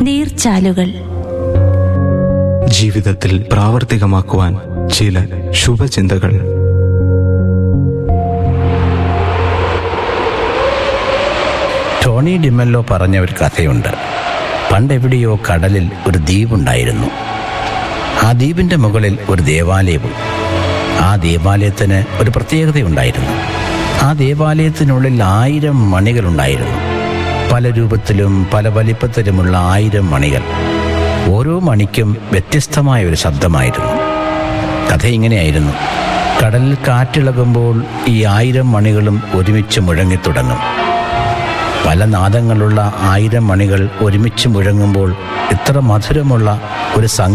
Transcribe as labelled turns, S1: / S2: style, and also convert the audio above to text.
S1: നീർച്ചാലുകൾ
S2: ജീവിതത്തിൽ പ്രാവർത്തികമാക്കുവാൻ ചില ശുഭചിന്തകൾ
S3: ടോണി ഡിമെല്ലോ പറഞ്ഞ ഒരു കഥയുണ്ട് പണ്ടെവിടെയോ കടലിൽ ഒരു ദ്വീപുണ്ടായിരുന്നു ആ ദ്വീപിൻ്റെ മുകളിൽ ഒരു ദേവാലയവും ആ ദേവാലയത്തിന് ഒരു പ്രത്യേകതയുണ്ടായിരുന്നു ആ ദേവാലയത്തിനുള്ളിൽ ആയിരം മണികളുണ്ടായിരുന്നു പല രൂപത്തിലും പല വലിപ്പത്തിലുമുള്ള ആയിരം മണികൾ ഓരോ മണിക്കും വ്യത്യസ്തമായ ഒരു ശബ്ദമായിരുന്നു കഥ ഇങ്ങനെയായിരുന്നു കടലിൽ കാറ്റിളകുമ്പോൾ ഈ ആയിരം മണികളും ഒരുമിച്ച് മുഴങ്ങിത്തുടങ്ങും പല നാദങ്ങളുള്ള ആയിരം മണികൾ ഒരുമിച്ച് മുഴങ്ങുമ്പോൾ ഇത്ര മധുരമുള്ള ഒരു സംഗീത